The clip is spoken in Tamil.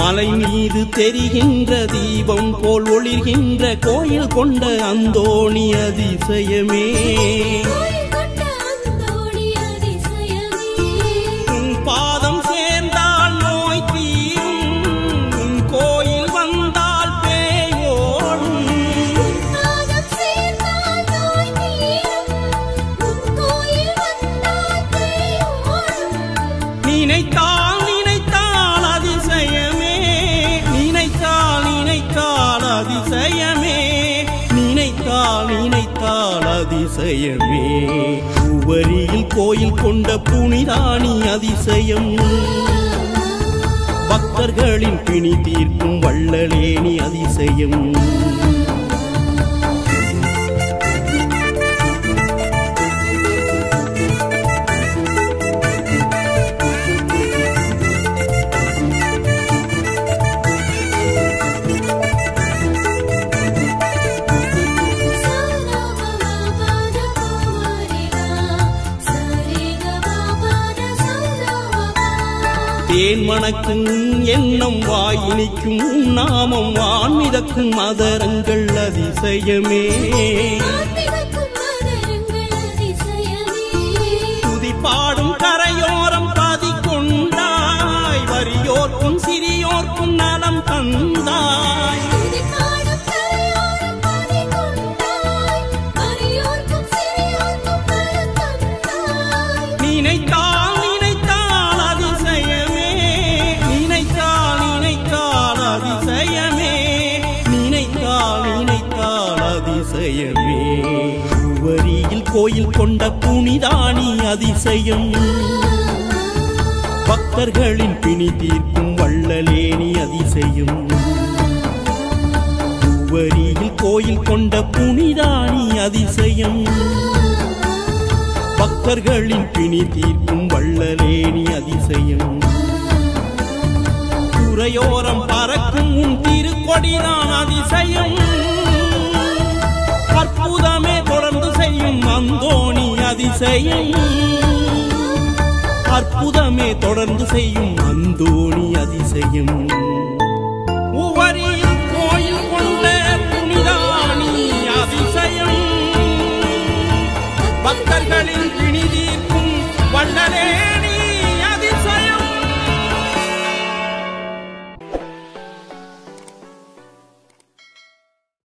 மலை மீது தெரிகின்ற தீபம் போல் ஒளிர்கின்ற கோயில் கொண்ட அந்தோணி அதிசயமே கோயில் கொண்ட அந்தோணி அதிசயமே உன் பாதம் சேர்ந்தால் நோய் தீரும் உன் கோயில் வந்தால் பேய் ஓடும் பாதம் சேர்ந்தால் நோய் தீரும் உன் கோயில் வந்தால் பேய் ஓடும் நினைத்தால் நினைத்தால் அதிசயமே நினைத்தால் நினைத்தால் அதிசயமே நினைத்தால் நினைத்தால் அதிசயமே உவரியில் கோயில் கொண்ட புனிதானி அதிசயம் பக்தர்களின் பிணி தீர்க்கும் வள்ளலேனி அதிசயம் தேன் மணக்கும் எண்ணம் வாயினிக்கும் நாமம் வான்மிதக்கும் மதரங்கள் அதிசயமே துதி பாடும் கரையோரம் பாதி கொண்டாய் வறியோர்க்கும் சிறியோர்க்கும் நலம் தந்தாய் நினைத்தால் நினைத்தால் அதிசயமே நினைத்தால் நினைத்தால் அதிசயமே நினைத்தால் நினைத்தால் அதிசயமே உவரியில் கோயில் கொண்ட புனிதானி அதிசயம் பக்தர்களின் பிணி தீர்க்கும் வள்ளலேனி அதிசயம் உவரியில் கோயில் கொண்ட புனிதானி அதிசயம் பக்தர்களின் பிணி தீர்க்கும் வள்ளலேனி அதிசயம் துறையோரம் பறக்கும் உன் திருக்கொடிதான் அதிசயம் அற்புதமே தொடர்ந்து செய்யும் அந்தோணி அதிசயம் அற்புதமே தொடர்ந்து செய்யும் அந்தோணி அதிசயம் உவரியில் கோயில் கொண்ட புனிதானி அதிசயம் பக்தர்களின் பிணி தீர்க்கும் வள்ளலே